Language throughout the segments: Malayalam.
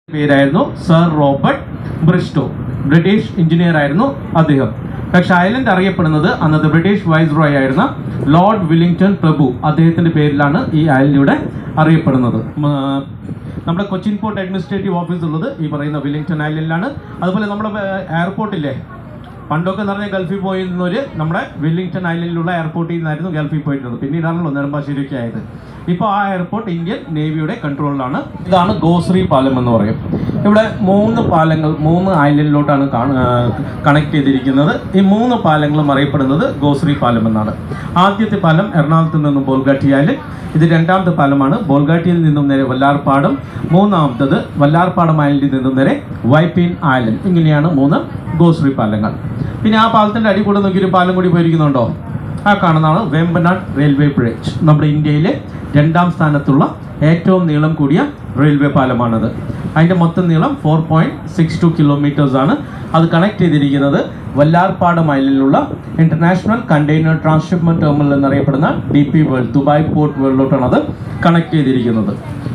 പേരായിരുന്നു Sir Robert Bristow British engineer ആയിരുന്നു അദ്ദേഹം പക്ഷെ ഐലൻഡ് അറിയപ്പെടുന്നത് അന്നത്തെ ബ്രിട്ടീഷ് വൈസ്രോയ് ആയിരുന്ന ലോർഡ് വില്ലിംഗ്ടൺ പ്രഭു അദ്ദേഹത്തിന്റെ പേരിലാണ് ഈ ഐലൻഡ് ഇവിടെ അറിയപ്പെടുന്നത് ഉം, ആ, നമ്മുടെ കൊച്ചിൻ പോർട്ട് അഡ്മിനിസ്ട്രേറ്റീവ് ഓഫീസ് ഉള്ളത് ഈ പറയുന്ന വില്ലിംഗ്ടൺ ഐലൻഡിലാണ് അതുപോലെ നമ്മുടെ എയർപോർട്ടില്ലേ പണ്ടൊക്കെ എന്ന് പറഞ്ഞാൽ ഗൾഫിൽ പോയിരുന്നവര് നമ്മുടെ വെല്ലിംഗ്ടൺ ഐലൻഡിലുള്ള എയർപോർട്ടിൽ നിന്നായിരുന്നു ഗൾഫിൽ പോയിരുന്നത് പിന്നീടാണല്ലോ നെടുമ്പാശ്ശേരിയൊക്കെ ആയത് ഇപ്പോൾ ആ എയർപോർട്ട് ഇന്ത്യൻ നേവിയുടെ കൺട്രോളിലാണ് ഇതാണ് ഗോശ്രീ പാലം എന്ന് പറയും ഇവിടെ മൂന്ന് പാലങ്ങൾ മൂന്ന് ഐലൻഡിലോട്ടാണ് കണക്ട് ചെയ്തിരിക്കുന്നത് ഈ മൂന്ന് പാലങ്ങളും അറിയപ്പെടുന്നത് ഗോശ്രീ പാലം എന്നാണ് ആദ്യത്തെ പാലം എറണാകുളത്ത് നിന്നും ബോൾഗാട്ടി ഐലൻഡ് ഇത് രണ്ടാമത്തെ പാലമാണ് ബോൾഗാട്ടിയിൽ നിന്നും നേരെ വല്ലാർപാടം മൂന്നാമത്തത് വല്ലാർപാടം ഐലൻഡിൽ നിന്നും നേരെ വൈപ്പിൻ ഐലൻഡ് ഇങ്ങനെയാണ് മൂന്ന് ഗോശ്രീ പാലങ്ങൾ പിന്നെ ആ പാലത്തിന്റെ അടി കൂടെ നോക്കി ഒരു പാലം കൂടി പോയിരിക്കുന്നുണ്ടോ ആ കാണുന്നതാണ് വേമ്പനാട് റെയിൽവേ ബ്രിഡ്ജ് നമ്മുടെ ഇന്ത്യയിലെ രണ്ടാം സ്ഥാനത്തുള്ള ഏറ്റവും നീളം കൂടിയ റെയിൽവേ പാലമാണത് അതിന്റെ മൊത്തം നീളം four point six two kilometres ആണ് അത് കണക്ട് ചെയ്തിരിക്കുന്നത് വല്ലാർപാടം ഐലൻഡിലുള്ള ഇന്റർനാഷണൽ കണ്ടെയ്നർ ട്രാൻസ്ഷിപ്മെന്റ് ടെർമിനൽ എന്നറിയപ്പെടുന്ന D P World Dubai port വേൾഡിലോട്ടാണ് അത് കണക്ട് ചെയ്തിരിക്കുന്നത്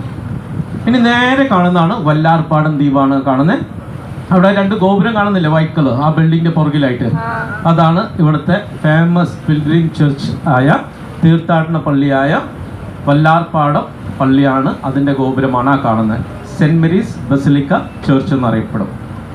ഇനി നേരെ കാണുന്നതാണ് വല്ലാർപാടം ദ്വീപാണ് കാണുന്നത് അവിടെ രണ്ട് ഗോപുരം കാണുന്നില്ല വൈറ്റ് കളർ ആ ബിൽഡിങ്ങിന്റെ പുറകിലായിട്ട് അതാണ് ഇവിടുത്തെ ഫേമസ് പിൽഗ്രീം ചർച്ച് ആയ തീർത്ഥാടന പള്ളിയായ വല്ലാർപാടം പള്ളിയാണ് അതിന്റെ ഗോപുരമാണ് ആ കാണുന്നത് സെന്റ് മേരീസ് ബസിലിക്ക ചർച്ച് എന്നറിയപ്പെടും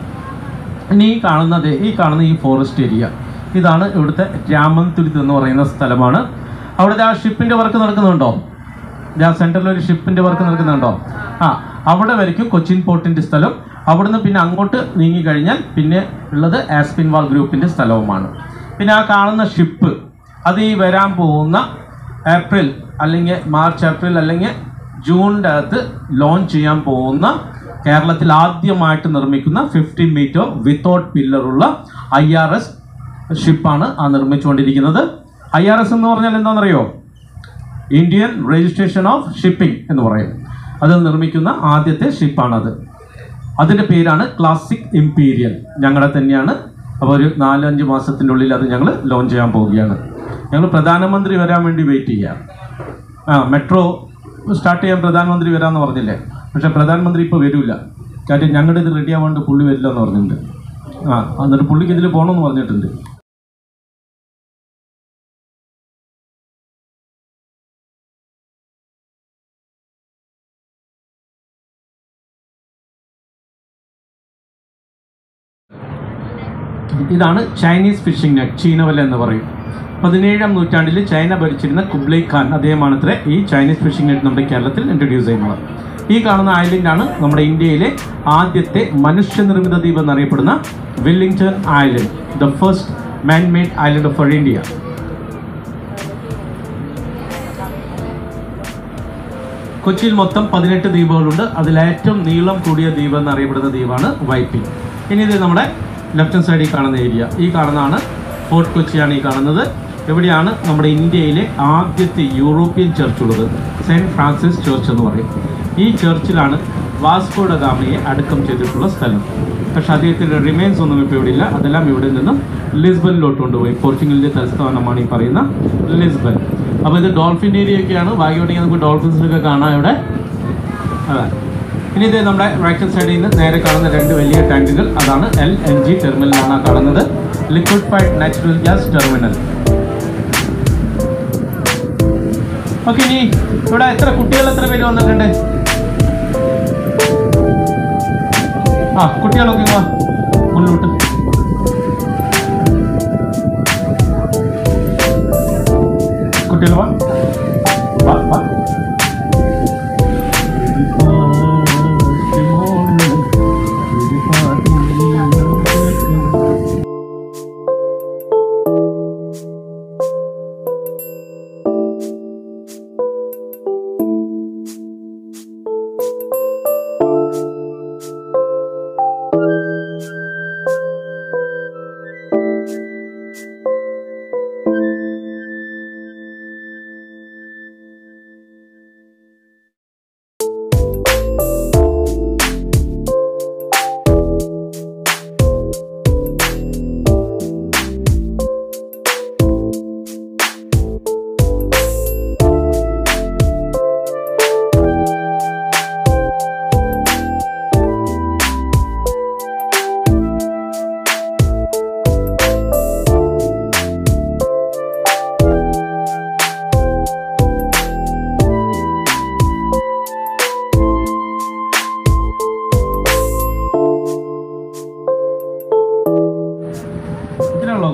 ഇനി ഈ കാണുന്നത് ഈ കാണുന്ന ഈ ഫോറസ്റ്റ് ഏരിയ ഇതാണ് ഇവിടുത്തെ രാമൻതുരുത്ത് എന്ന് പറയുന്ന സ്ഥലമാണ് അവിടുത്തെ ആ ഷിപ്പിന്റെ വർക്ക് നടക്കുന്നുണ്ടോ ആ സെന്ററിൽ ഒരു ഷിപ്പിന്റെ വർക്ക് നടക്കുന്നുണ്ടോ ആ അവിടെ വരയ്ക്കും കൊച്ചിൻ പോർട്ടിന്റെ സ്ഥലം അവിടുന്ന് പിന്നെ അങ്ങോട്ട് നീങ്ങി കഴിഞ്ഞാൽ പിന്നെ ഉള്ളത് ആസ്പിൻവാൾ ഗ്രൂപ്പിന്റെ സ്ഥലവുമാണ് പിന്നെ ആ കാണുന്ന ഷിപ്പ് അത് ഈ വരാൻ പോകുന്ന ഏപ്രിൽ അല്ലെങ്കിൽ മാർച്ച് ഏപ്രിൽ അല്ലെങ്കിൽ ജൂണിൻ്റെ അകത്ത് ലോഞ്ച് ചെയ്യാൻ പോകുന്ന കേരളത്തിൽ ആദ്യമായിട്ട് നിർമ്മിക്കുന്ന ഫിഫ്റ്റി മീറ്റർ വിത്തൗട്ട് പില്ലറുള്ള ഐ ആർ എസ് ഷിപ്പാണ് ആ നിർമ്മിച്ചുകൊണ്ടിരിക്കുന്നത് ഐ ആർ എസ് എന്ന് പറഞ്ഞാൽ എന്താണെന്നറിയോ ഇന്ത്യൻ രജിസ്ട്രേഷൻ ഓഫ് ഷിപ്പിംഗ് എന്ന് പറയും അത് നിർമ്മിക്കുന്ന ആദ്യത്തെ ഷിപ്പാണത് അതിൻ്റെ പേരാണ് ക്ലാസിക് ഇമ്പീരിയൽ ഞങ്ങളുടെ തന്നെയാണ് അപ്പോൾ ഒരു നാലഞ്ച് മാസത്തിൻ്റെ ഉള്ളിൽ അത് ഞങ്ങൾ ലോഞ്ച് ചെയ്യാൻ പോവുകയാണ് ഞങ്ങൾ പ്രധാനമന്ത്രി വരാൻ വേണ്ടി വെയിറ്റ് ചെയ്യാം ആ മെട്രോ സ്റ്റാർട്ട് ചെയ്യാൻ പ്രധാനമന്ത്രി വരാമെന്ന് പറഞ്ഞില്ലേ പക്ഷെ പ്രധാനമന്ത്രി ഇപ്പോൾ വരില്ല കാര്യം ഞങ്ങളുടെ ഇത് റെഡി ആവാണ്ട് പുള്ളി വരില്ല എന്ന് പറഞ്ഞിട്ടുണ്ട് ആ എന്നിട്ട് പുള്ളിക്ക് ഇതിൽ പോകണമെന്ന് പറഞ്ഞിട്ടുണ്ട് ഇതാണ് ചൈനീസ് ഫിഷിംഗ് നെറ്റ് ചീനവല എന്ന് പറയും പതിനേഴാം നൂറ്റാണ്ടിൽ ചൈന ഭരിച്ചിരുന്ന കുബ്ലൈ ഖാൻ അദ്ദേഹമാണത്രേ ഈ ചൈനീസ് ഫിഷിംഗ് നെറ്റ് നമ്മുടെ കേരളത്തിൽ ഇൻട്രൊഡ്യൂസ് ചെയ്യുന്നത് ഈ കാണുന്ന ഐലൻഡാണ് നമ്മുടെ ഇന്ത്യയിലെ ആദ്യത്തെ മനുഷ്യനിർമ്മിത ദ്വീപ് എന്നറിയപ്പെടുന്ന Willingdon island the first man made island of India കൊച്ചിയിൽ മൊത്തം പതിനെട്ട് ദ്വീപുകളുണ്ട് അതിൽ ഏറ്റവും നീളം കൂടിയ ദ്വീപ് എന്നറിയപ്പെടുന്ന ദ്വീപാണ് വൈപ്പിൻ ഇനി ഇത് നമ്മുടെ ലെഫ്റ്റ് ഹാൻഡ് സൈഡിൽ കാണുന്ന ഏരിയ ഈ കാണുന്നതാണ് ഫോർട്ട് കൊച്ചിയാണ് ഈ കാണുന്നത് എവിടെയാണ് നമ്മുടെ ഇന്ത്യയിലെ ആദ്യത്തെ യൂറോപ്യൻ ചർച്ച് ഉള്ളത് സെൻറ്റ് ഫ്രാൻസിസ് ചർച്ച് എന്ന് പറയും ഈ ചർച്ചിലാണ് വാസ്കോഡ ഗാമയെ അടക്കം ചെയ്തിട്ടുള്ള സ്ഥലം പക്ഷെ അദ്ദേഹത്തിൻ്റെ റിമൈൻസ് ഒന്നും ഇപ്പോൾ ഇവിടെ ഇല്ല അതെല്ലാം ഇവിടെ നിന്നും ലിസ്ബനിലോട്ട് കൊണ്ടുപോയി പോർച്ചുഗലിൻ്റെ തലസ്ഥാനമാണ് ഈ പറയുന്ന ലിസ്ബൻ അപ്പോൾ ഇത് ഡോൾഫിൻ ഏരിയ ഒക്കെയാണ് ഭാഗ്യമുണ്ടെങ്കിൽ നമുക്ക് ഡോൾഫിൻസിനൊക്കെ കാണാം ഇവിടെ അതെ ഇനി ഇത് നമ്മുടെ റൈറ്റ് സൈഡിൽ നിന്ന് നേരെ കാണുന്ന രണ്ട് വലിയ ടാങ്കുകൾ അതാണ് എൽ എൻ ജി ടെർമിനലാണ് ആ കാണുന്നത് liquefied natural gas terminal okay ഇനി ഇവിടെ എത്ര കുട്ടികൾ എത്ര പേര് വന്നിട്ടുണ്ട് ആ കുട്ടികളൊക്കെ ഇങ്ങ് വാ മുന്നോട്ട് കുട്ടികൾ വാ വാ വാ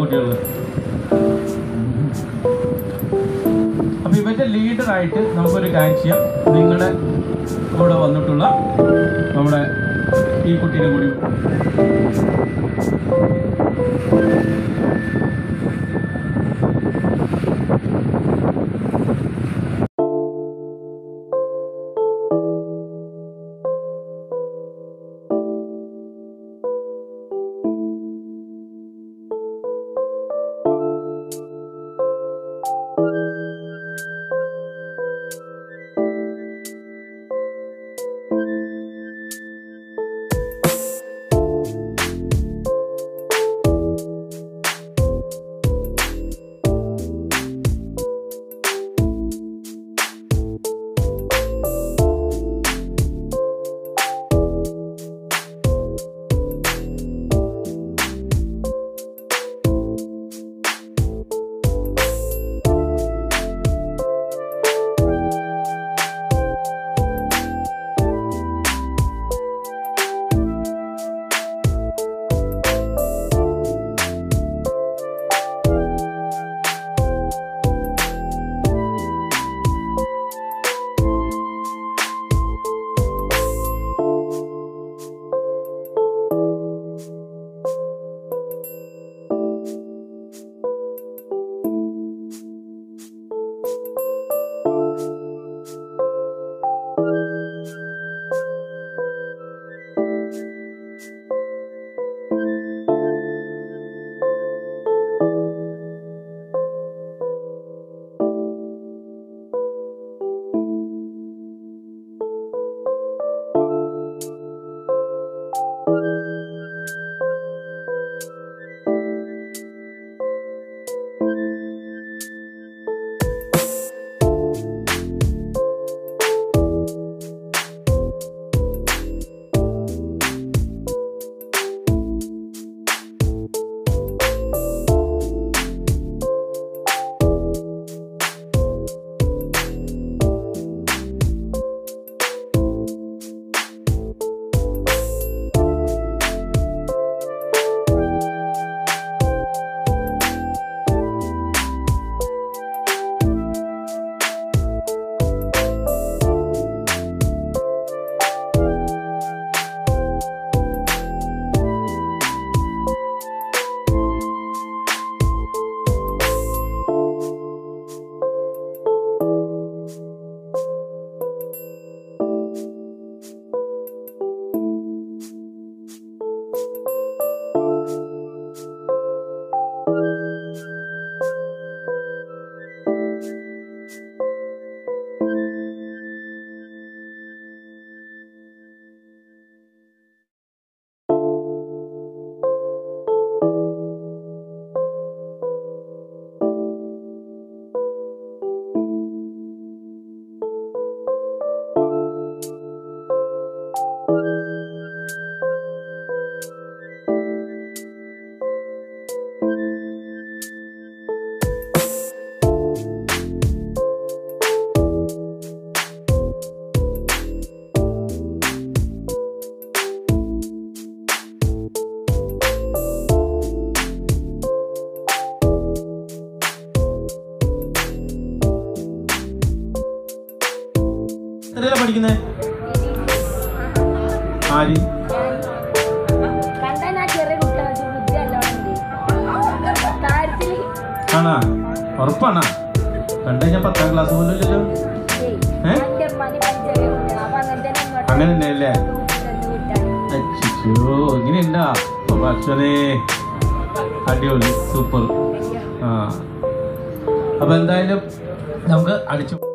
കുട്ടികൾ അപ്പൊ ഇവന്റെ ലീഡറായിട്ട് നമുക്കൊരു കാര്യം ചെയ്യാം നിങ്ങളുടെ കൂടെ വന്നിട്ടുള്ള നമ്മുടെ ഈ കുട്ടീനെ കൂടി എത്രയിലാ പഠിക്കുന്നേ ആര് കണ്ടാ ഞാൻ ചെറിയ കുട്ടിയാണ് ബുദ്ധി അല്ലോണ്ട് കാര്യത്തില് ആണാ ഉറപ്പാണാ കണ്ടു കഴിഞ്ഞാൽ പത്താം ക്ലാസ് പോലും ഇല്ലല്ലോ ഏ? എന്റെ ഉമ്മാന്റെ പണി ചെറിയ കുട്ടിയാണ് അപ്പൊ അങ്ങനെ തന്നെ ഇങ്ങോട്ട് അങ്ങനെ തന്നെ അല്ലേ തന്നു വിട്ടാണ് അച്ഛോ ഇങ്ങനെയുണ്ടാ ഭക്ഷണേ അടിപൊളി സൂപ്പർ ആ അപ്പൊ എന്തായാലും നമുക്ക് അടിച്ചു